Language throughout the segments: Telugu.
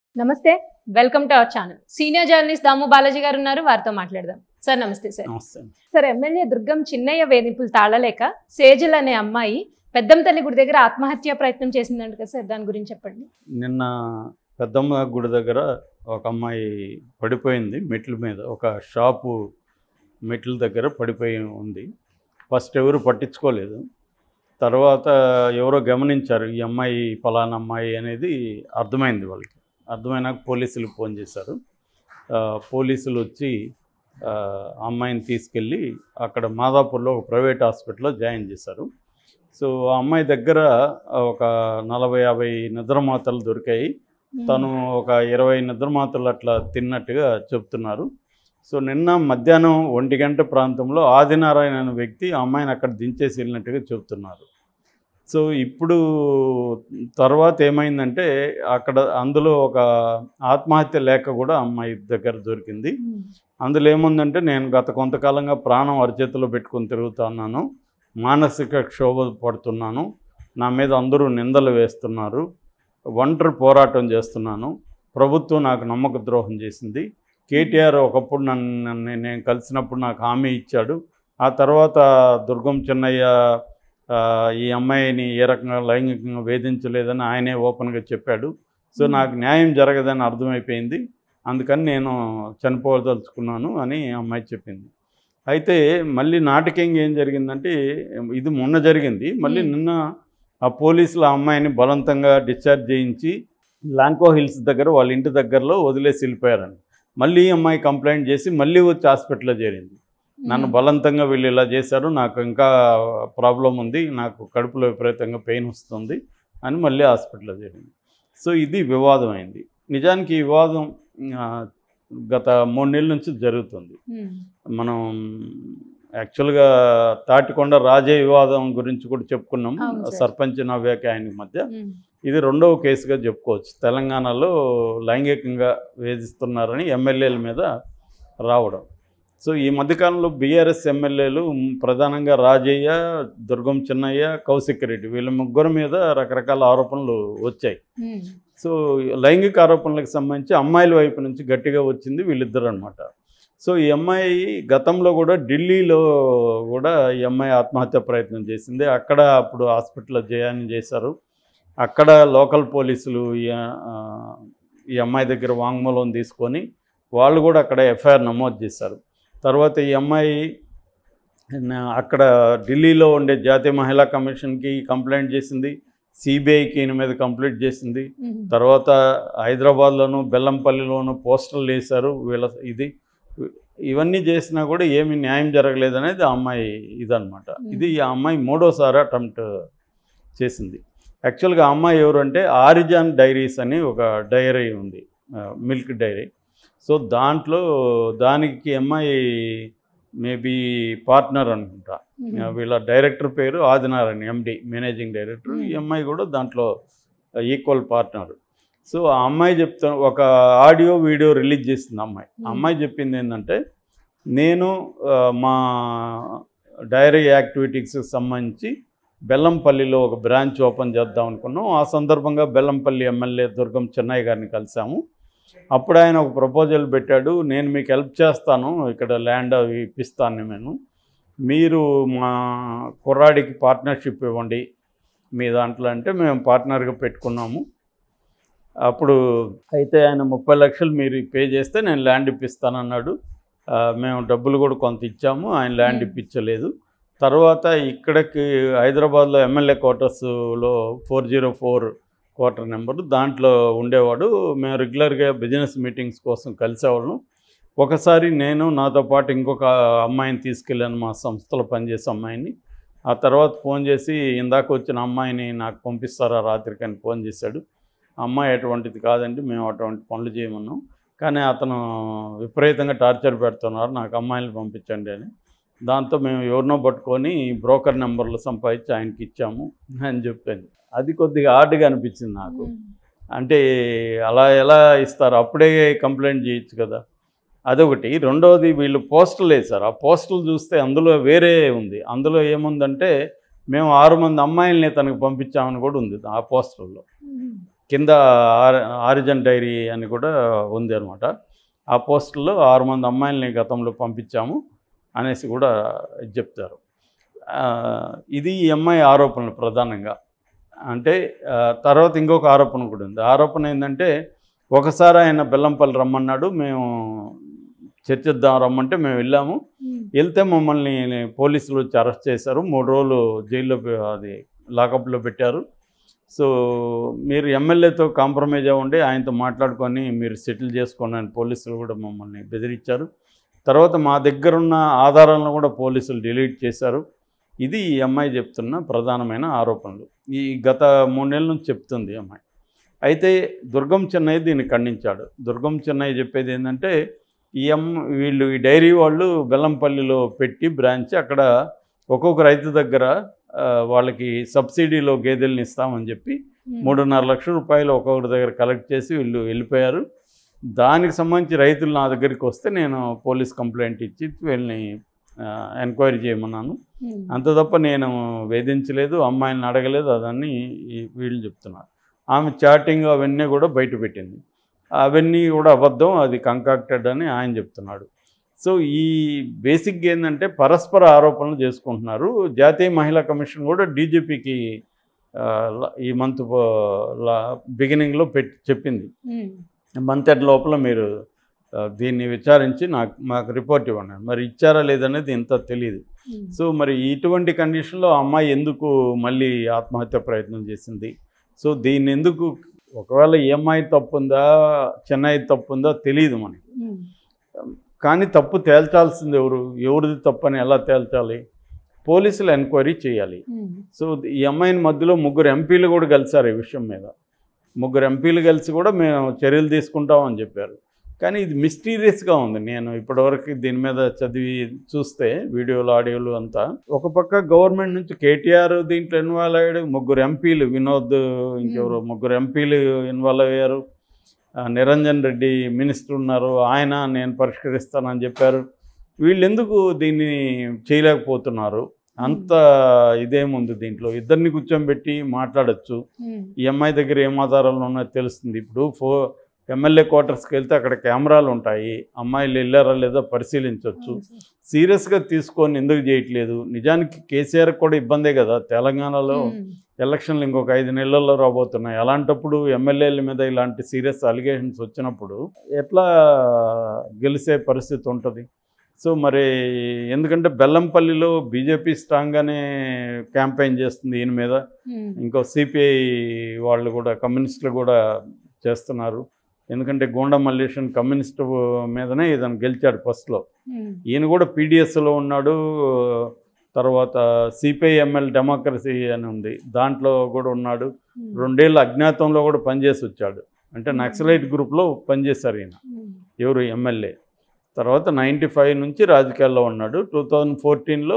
నమస్తే welcome to our channel senior journalist Damu Balaji garu ఉన్నారు వారితో మాట్లాడదాం సార్ నమస్తే సార్ నమస్తే సార్ ఎమ్మెల్యే దుర్గం చిన్నయ్య వేధింపులు తాళలేక సేజల్ అనే అమ్మాయి పెద్దంతల్లి గుడి దగ్గర ఆత్మహత్య ప్రయత్నం చేసిందంట కదా సార్ దాని గురించి చెప్పండి నిన్న పెద్దమ్మ గుడి దగ్గర ఒక అమ్మాయి పడిపోయింది మెట్ల మీద ఒక షాపు మెట్ల దగ్గర పడిపోయి ఉంది ఫస్ట్ ఎవరు పట్టించుకోలేదు తర్వాత ఎవరో గమనించారు ఈ అమ్మాయి ఫలానా అమ్మాయి అనేది అర్థమైంది వాళ్ళకి అర్థమైనాక పోలీసులకు ఫోన్ చేశారు ఆ, పోలీసులు వచ్చి ఆ, ఆ అమ్మాయిని తీసుకెళ్ళి అక్కడ మాదాపూర్లో ఒక ప్రైవేట్ హాస్పిటల్లో జాయిన్ చేశారు సో ఆ అమ్మాయి దగ్గర ఒక నలభై యాభై నిద్రమాతలు దొరికాయి తను ఒక ఇరవై నిద్రమాతలు అట్లా తిన్నట్టుగా చెప్తున్నారు సో నిన్న మధ్యాహ్నం ఒంటి గంట ప్రాంతంలో ఆదినారాయణ అనే వ్యక్తి ఆ అమ్మాయిని అక్కడ దించేసి వెళ్ళినట్టుగా చెప్తున్నారు సో ఇప్పుడు తర్వాత ఏమైందంటే అక్కడ అందులో ఒక ఆత్మహత్య లేఖ కూడా అమ్మాయి దగ్గర దొరికింది అందులో ఏముందంటే నేను గత కొంతకాలంగా ప్రాణం అరచేతిలో పెట్టుకొని తిరుగుతున్నాను మానసిక క్షోభ పడుతున్నాను నా మీద అందరూ నిందలు వేస్తున్నారు ఒంటరి పోరాటం చేస్తున్నాను ప్రభుత్వం నాకు నమ్మక ద్రోహం చేసింది కేటీఆర్ ఒకప్పుడు నన్ను నన్ను నేను కలిసినప్పుడు నాకు హామీ ఇచ్చాడు ఆ తర్వాత దుర్గం చెన్నయ్య ఆ, ఈ అమ్మాయిని ఏ రకంగా లైంగికంగా వేధించలేదని ఆయనే ఓపెన్గా చెప్పాడు సో నాకు న్యాయం జరగదని అర్థమైపోయింది అందుకని నేను చనిపోదలుచుకున్నాను అని ఆ అమ్మాయి చెప్పింది అయితే మళ్ళీ నాటకంగా ఏం జరిగిందంటే ఇది మొన్న జరిగింది మళ్ళీ Hmm. నిన్న ఆ పోలీసులు ఆ అమ్మాయిని బలవంతంగా డిశ్చార్జ్ చేయించి లాంకో హిల్స్ దగ్గర వాళ్ళ ఇంటి దగ్గరలో వదిలేసి వెళ్ళిపోయారని మళ్ళీ ఈ అమ్మాయి కంప్లైంట్ చేసి మళ్ళీ వచ్చి హాస్పిటల్లో చేరింది నన్ను బలవంతంగా వీళ్ళు ఇలా చేశారు నాకు ఇంకా ప్రాబ్లం ఉంది నాకు కడుపులో విపరీతంగా పెయిన్ వస్తుంది అని మళ్ళీ హాస్పిటల్లో చేరింది సో ఇది వివాదం అయింది నిజానికి ఈ వివాదం ఆ, గత మూడు నెలల నుంచి జరుగుతుంది మనం యాక్చువల్గా తాటికొండ రాజే వివాదం గురించి కూడా చెప్పుకున్నాం అవును సార్. సర్పంచ్ నవ్యాకి ఆయన మధ్య ఇది రెండవ కేసుగా చెప్పుకోవచ్చు తెలంగాణలో లైంగికంగా వేధిస్తున్నారని ఎమ్మెల్యేల మీద రావడం సో ఈ మధ్యకాలంలో బీఆర్ఎస్ ఎమ్మెల్యేలు ప్రధానంగా రాజయ్య దుర్గం చిన్నయ్య కౌశిక్ రెడ్డి వీళ్ళ ముగ్గురు మీద రకరకాల ఆరోపణలు వచ్చాయి సో లైంగిక ఆరోపణలకు సంబంధించి అమ్మాయిల వైపు నుంచి గట్టిగా వచ్చింది వీళ్ళిద్దరు అనమాట సో ఈ అమ్మాయి గతంలో కూడా ఢిల్లీలో కూడా ఈ అమ్మాయి ఆత్మహత్య ప్రయత్నం చేసింది అక్కడ అప్పుడు హాస్పిటల్లో జయాన్ని చేశారు అక్కడ లోకల్ పోలీసులు ఈ ఆ, ఈ అమ్మాయి దగ్గర వాంగ్మూలం తీసుకొని వాళ్ళు కూడా అక్కడ ఎఫ్ఐఆర్ నమోదు చేశారు తర్వాత ఈ అమ్మాయి నా- అక్కడ ఢిల్లీలో ఉండే జాతీయ మహిళా కమిషన్కి కంప్లైంట్ చేసింది సిబిఐకి ఈయన మీద కంప్లైంట్ చేసింది తర్వాత హైదరాబాద్లోను బెల్లంపల్లిలోను పోస్టర్లు వేశారు వీళ్ళ ఇది ఇవన్నీ చేసినా కూడా ఏమి న్యాయం జరగలేదనేది ఆ అమ్మాయి ఇదనమాట ఇది ఈ అమ్మాయి మూడోసారి అటెంప్ట్ చేసింది యాక్చువల్గా ఆ అమ్మాయి ఎవరంటే ఆరిజాన్ డైరీస్ అని ఒక డైరీ ఉంది మిల్క్ డైరీ సో దాంట్లో దానికి అమ్మాయి మేబీ పార్ట్నర్ అనుకుంటా వీళ్ళ డైరెక్టర్ పేరు ఆదినారాయణ ఎండి మేనేజింగ్ డైరెక్టర్ ఈ అమ్మాయి కూడా దాంట్లో ఈక్వల్ పార్ట్నర్ సో ఆ అమ్మాయి చెప్తా ఒక ఆడియో వీడియో రిలీజ్ చేసింది అమ్మాయి ఆ అమ్మాయి చెప్పింది ఏంటంటే నేను ఆ, మా డైరీ యాక్టివిటీస్కి సంబంధించి బెల్లంపల్లిలో ఒక బ్రాంచ్ ఓపెన్ చేద్దాం అనుకున్నాం ఆ సందర్భంగా బెల్లంపల్లి ఎమ్మెల్యే దుర్గం చెన్నయ్య గారిని కలిసాము అప్పుడు ఆయన ఒక ప్రపోజల్ పెట్టాడు నేను మీకు హెల్ప్ చేస్తాను ఇక్కడ ల్యాండ్ అవి ఇప్పిస్తాను నేను మీరు మా కుర్రాడికి పార్ట్నర్షిప్ ఇవ్వండి మీ దాంట్లో అంటే మేము పార్ట్నర్గా పెట్టుకున్నాము అప్పుడు అయితే ఆయన ముప్పై లక్షలు మీరు పే చేస్తే నేను ల్యాండ్ ఇప్పిస్తానన్నాడు ఆ, మేము డబ్బులు కూడా కొంత ఇచ్చాము ఆయన ల్యాండ్ Hmm. ఇప్పించలేదు తర్వాత ఇక్కడికి హైదరాబాద్లో ఎమ్మెల్యే క్వార్టర్స్లో four zero four quarter number దాంట్లో ఉండేవాడు మేము రెగ్యులర్గా బిజినెస్ మీటింగ్స్ కోసం కలిసేవాళ్ళం ఒకసారి నేను నాతో పాటు ఇంకొక అమ్మాయిని తీసుకెళ్ళాను మా సంస్థలో పనిచేసే అమ్మాయిని ఆ తర్వాత ఫోన్ చేసి ఇందాక వచ్చిన అమ్మాయిని నాకు పంపిస్తారా రాత్రికి అని ఫోన్ చేశాడు ఆ అమ్మాయి అటువంటిది కాదండి మేము అటువంటి పనులు చేయమన్నాం కానీ అతను విపరీతంగా టార్చర్ పెడుతున్నారు నాకు అమ్మాయిని పంపించండి అని దాంతో మేము ఎవరినో పట్టుకొని బ్రోకర్ నెంబర్లు సంపాదించి ఆయనకి ఇచ్చాము అని చెప్పాను అది కొద్దిగా హార్డ్గా అనిపించింది నాకు అంటే అలా ఎలా ఇస్తారు అప్పుడే కంప్లైంట్ చేయొచ్చు కదా అదొకటి రెండవది వీళ్ళు పోస్టులు వేశారు ఆ పోస్టులు చూస్తే అందులో వేరే ఉంది అందులో ఏముందంటే మేము ఆరు మంది అమ్మాయిల్ని తనకు పంపించామని కూడా ఉంది ఆ పోస్టర్లో కింద ఆర్- ఆరిజన్ డైరీ అని కూడా ఉంది అనమాట ఆ పోస్టుల్లో ఆరు మంది అమ్మాయిల్ని గతంలో పంపించాము అనేసి కూడా చెప్తారు ఆ, ఇది ఈ అమ్మాయి ఆరోపణలు ప్రధానంగా అంటే ఆ, తర్వాత ఇంకొక ఆరోపణ కూడా ఉంది ఆరోపణ ఏంటంటే ఒకసారి ఆయన బెల్లంపల్లి రమ్మన్నాడు మేము చర్చిద్దాం రమ్మంటే మేము వెళ్ళాము వెళ్తే మమ్మల్ని పోలీసులు వచ్చి అరెస్ట్ చేశారు మూడు రోజులు జైల్లో పె- అది లాకప్లో పెట్టారు సో మీరు ఎమ్మెల్యేతో కాంప్రమైజ్ అవ్వండి ఆయనతో మాట్లాడుకొని మీరు సెటిల్ చేసుకోండి అని పోలీసులు కూడా మమ్మల్ని బెదిరించారు తర్వాత మా దగ్గర ఉన్న ఆధారాలను కూడా పోలీసులు డిలీట్ చేశారు ఇది ఈ అమ్మాయి చెప్తున్న ప్రధానమైన ఆరోపణలు ఈ గత మూడు నెలల నుంచి చెప్తుంది ఈ అమ్మాయి అయితే దుర్గం చెన్నై దీన్ని ఖండించాడు దుర్గం చెన్నై చెప్పేది ఏంటంటే ఈ అమ్మ వీళ్ళు ఈ డైరీ వాళ్ళు బెల్లంపల్లిలో పెట్టి బ్రాంచ్ అక్కడ ఒక్కొక్క రైతు దగ్గర ఆ, వాళ్ళకి సబ్సిడీలో గేదెల్ని ఇస్తామని చెప్పి మూడున్నర లక్షల రూపాయలు ఒక్కొక్కరి దగ్గర కలెక్ట్ చేసి వీళ్ళు వెళ్ళిపోయారు దానికి సంబంధించి రైతులు నా దగ్గరికి వస్తే నేను పోలీస్ కంప్లైంట్ ఇచ్చి వీళ్ళని ఎంక్వైరీ చేయమన్నాను అంత తప్ప నేను వేధించలేదు అమ్మాయిని అడగలేదు అదని ఈ వీళ్ళు చెప్తున్నారు ఆమె చాటింగ్ అవన్నీ కూడా బయట పెట్టింది అవన్నీ కూడా అబద్ధం అది కంకాక్టెడ్ అని ఆయన చెప్తున్నాడు సో ఈ బేసిక్ ఏంటంటే పరస్పర ఆరోపణలు చేసుకుంటున్నారు జాతీయ మహిళా కమిషన్ కూడా డీజీపీకి ఈ మంత్ బిగినింగ్లో పెట్టి చెప్పింది మంత్ ఎండ్ లోపల మీరు ఆ, దీన్ని విచారించి నాకు మాకు రిపోర్ట్ ఇవ్వండి మరి ఇచ్చారా లేదనేది ఇంత తెలియదు సో మరి ఇటువంటి కండిషన్లో ఆ అమ్మాయి ఎందుకు మళ్ళీ ఆత్మహత్య ప్రయత్నం చేసింది సో దీన్ని ఎందుకు ఒకవేళ ఈ అమ్మాయి తప్పుందా చెన్నై తప్పుందా తెలియదు మనకి కానీ తప్పు తేల్చాల్సింది ఎవరు ఎవరిది తప్పు అని ఎలా తేల్చాలి పోలీసులు ఎంక్వైరీ చేయాలి సో ఈ అమ్మాయిని మధ్యలో ముగ్గురు ఎంపీలు కూడా కలిశారు ఈ విషయం మీద ముగ్గురు ఎంపీలు కలిసి కూడా మేము చర్యలు తీసుకుంటామని చెప్పారు కానీ ఇది మిస్టీరియస్గా ఉంది నేను ఇప్పటివరకు దీని మీద చదివి చూస్తే వీడియోలు ఆడియోలు అంతా ఒక పక్క గవర్నమెంట్ నుంచి కేటీఆర్ దీంట్లో ఇన్వాల్వ్ అయ్యాడు ముగ్గురు ఎంపీలు వినోద్ ఇంకెవరు ముగ్గురు ఎంపీలు ఇన్వాల్వ్ అయ్యారు ఆ, నిరంజన్ రెడ్డి మినిస్టర్ ఉన్నారు ఆయన నేను పరిష్కరిస్తానని చెప్పారు వీళ్ళు ఎందుకు దీన్ని చేయలేకపోతున్నారు అంత ఇదేముంది దీంట్లో ఇద్దరిని కూర్చోబెట్టి మాట్లాడచ్చు ఈ అమ్మాయి దగ్గర ఏం ఆధారాలు ఉన్నాయో తెలుస్తుంది ఇప్పుడు ఫో ఎమ్మెల్యే క్వార్టర్స్కి వెళ్తే అక్కడ కెమెరాలు ఉంటాయి అమ్మాయిలు వెళ్ళారా లేదో పరిశీలించవచ్చు సీరియస్గా తీసుకొని ఎందుకు చేయట్లేదు నిజానికి కేసీఆర్ కూడా ఇబ్బందే కదా తెలంగాణలో ఎలక్షన్లు ఇంకొక ఐదు నెలల్లో రాబోతున్నాయి అలాంటప్పుడు ఎమ్మెల్యేల మీద ఇలాంటి సీరియస్ అలిగేషన్స్ వచ్చినప్పుడు ఎట్లా గెలిచే పరిస్థితి ఉంటుంది సో మరి ఎందుకంటే బెల్లంపల్లిలో బీజేపీ స్ట్రాంగ్గానే క్యాంపెయిన్ చేస్తుంది ఈయన మీద ఇంకో సిపిఐ వాళ్ళు కూడా కమ్యూనిస్టులు కూడా చేస్తున్నారు ఎందుకంటే గోండా మల్లేషన్ కమ్యూనిస్ట్ మీదనే ఇతను గెలిచాడు ఫస్ట్లో ఈయన కూడా పీడిఎస్లో ఉన్నాడు తర్వాత సిపిఐఎంఎల్ డెమోక్రసీ అని ఉంది దాంట్లో కూడా ఉన్నాడు రెండేళ్ళు అజ్ఞాతంలో కూడా పనిచేసి వచ్చాడు అంటే నక్సలైట్ గ్రూప్లో పనిచేశారు ఈయన ఎవరు ఎమ్మెల్యే తర్వాత నైంటీ ఫైవ్ నుంచి రాజకీయాల్లో ఉన్నాడు టూ థౌజండ్ ఫోర్టీన్లో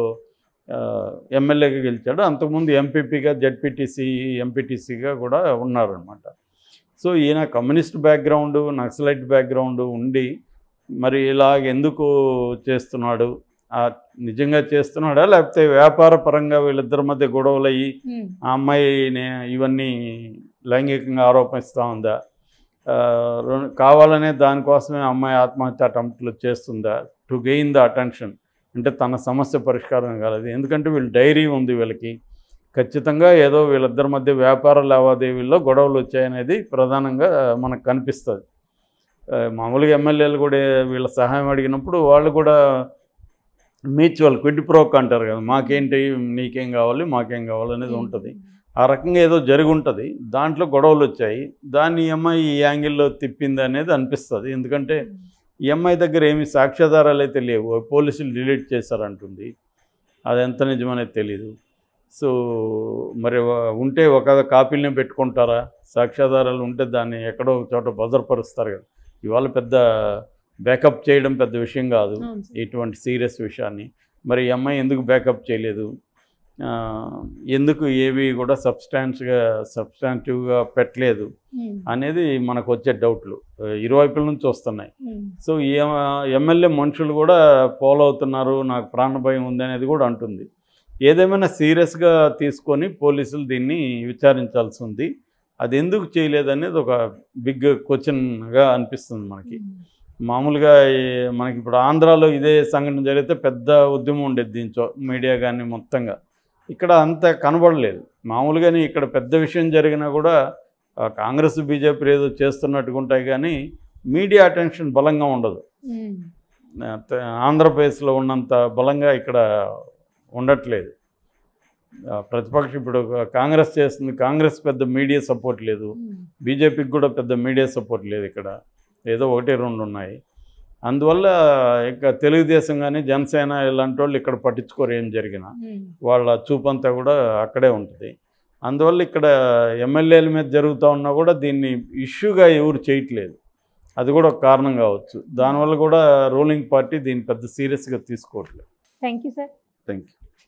ఎమ్మెల్యేగా గెలిచాడు అంతకుముందు ఎంపీపీగా జడ్పీటీసీ ఎంపీటీసీగా కూడా ఉన్నారనమాట సో ఈయన కమ్యూనిస్ట్ బ్యాక్గ్రౌండ్ నక్సలైట్ బ్యాక్గ్రౌండ్ ఉండి మరి ఇలాగ ఎందుకు చేస్తున్నాడు ఆ నిజంగా చేస్తున్నాడా లేకపోతే వ్యాపార పరంగా వీళ్ళిద్దరి మధ్య గొడవలు అయ్యి ఆ అమ్మాయిని ఇవన్నీ లైంగికంగా ఆరోపిస్తూ ఉందా ఆ, రెండు- కావాలనే దానికోసమే అమ్మాయి ఆత్మహత్య అటెంప్ట్లు చేస్తుందా టు గెయిన్ ద అటెన్షన్ అంటే తన సమస్య పరిష్కారం కాలేదు ఎందుకంటే వీళ్ళు డైరీ ఉంది వీళ్ళకి ఖచ్చితంగా ఏదో వీళ్ళిద్దరి మధ్య వ్యాపార లావాదేవీల్లో గొడవలు వచ్చాయనేది ప్రధానంగా మనకు కనిపిస్తుంది ఆ, మామూలుగా ఎమ్మెల్యేలు కూడా వీళ్ళ సహాయం అడిగినప్పుడు వాళ్ళు కూడా మ్యూచువల్ క్విడ్ ప్రోక్ అంటారు కదా మాకేంటి నీకేం కావాలి మాకేం కావాలి అనేది ఉంటుంది ఆ రకంగా ఏదో జరిగి ఉంటుంది దాంట్లో గొడవలు వచ్చాయి దాన్ని ఈ అమ్మాయి ఈ యాంగిల్లో తిప్పింది అనేది అనిపిస్తుంది ఎందుకంటే ఈ అమ్మాయి దగ్గర ఏమి సాక్ష్యాధారాలు అయితే లేవు పోలీసులు డిలీట్ చేశారంటుంది అది ఎంత నిజమనేది తెలీదు సో మరి వ- ఉంటే ఒక కాపీలనే పెట్టుకుంటారా సాక్ష్యాధారాలు ఉంటే దాన్ని ఎక్కడో ఒక చోట భద్రపరుస్తారు కదా ఇవాళ పెద్ద బ్యాకప్ చేయడం పెద్ద విషయం కాదు ఇటువంటి సీరియస్ విషయాన్ని మరి ఈ అమ్మాయి ఎందుకు బ్యాకప్ చేయలేదు ఆ, ఎందుకు ఏవి కూడా సబ్స్టాన్స్గా సబ్స్టాంటివ్గా పెట్టలేదు అనేది మనకు వచ్చే డౌట్లు ఆ, ఇరువైపుల నుంచి వస్తున్నాయి సో ఈ ఎమ్మెల్యే మనుషులు కూడా ఫాలో అవుతున్నారు నాకు ప్రాణ భయం ఉంది అనేది కూడా అంటుంది ఏదేమైనా సీరియస్గా తీసుకొని పోలీసులు దీన్ని విచారించాల్సి ఉంది అది ఎందుకు చేయలేదు అనేది ఒక బిగ్ క్వశ్చన్గా అనిపిస్తుంది మనకి మామూలుగా ఈ మనకి ఇప్పుడు ఆంధ్రాలో ఇదే సంఘటన జరిగితే పెద్ద ఉద్యమం ఉండేది దీంతో మీడియా కానీ మొత్తంగా ఇక్కడ అంత కనబడలేదు మామూలుగానే ఇక్కడ పెద్ద విషయం జరిగినా కూడా ఆ, కాంగ్రెస్ బీజేపీ ఏదో చేస్తున్నట్టుగా ఉంటాయి కానీ మీడియా అటెన్షన్ బలంగా ఉండదు ఉమ్. ఆ, త- ఆంధ్రప్రదేశ్లో ఉన్నంత బలంగా ఇక్కడ ఉండట్లేదు ఆ, ప్రతిపక్షం ఇప్పుడు కాంగ్రెస్ చేస్తుంది కాంగ్రెస్ పెద్ద మీడియా సపోర్ట్ లేదు ఉమ్. బీజేపీకి కూడా పెద్ద మీడియా సపోర్ట్ లేదు ఇక్కడ ఏదో ఒకటి రెండు ఉన్నాయి అందువల్ల ఇక తెలుగుదేశం కానీ జనసేన ఇలాంటి వాళ్ళు ఇక్కడ పట్టించుకోరు ఏం జరిగినా ఉమ్. వాళ్ళ చూపంతా కూడా అక్కడే ఉంటుంది అందువల్ల ఇక్కడ ఎమ్మెల్యేల మీద జరుగుతూ ఉన్నా కూడా దీన్ని ఇష్యూగా ఎవరు చేయట్లేదు అది కూడా ఒక కారణం కావచ్చు దానివల్ల కూడా రూలింగ్ పార్టీ దీన్ని పెద్ద సీరియస్గా తీసుకోవట్లేదు thank you sir thank you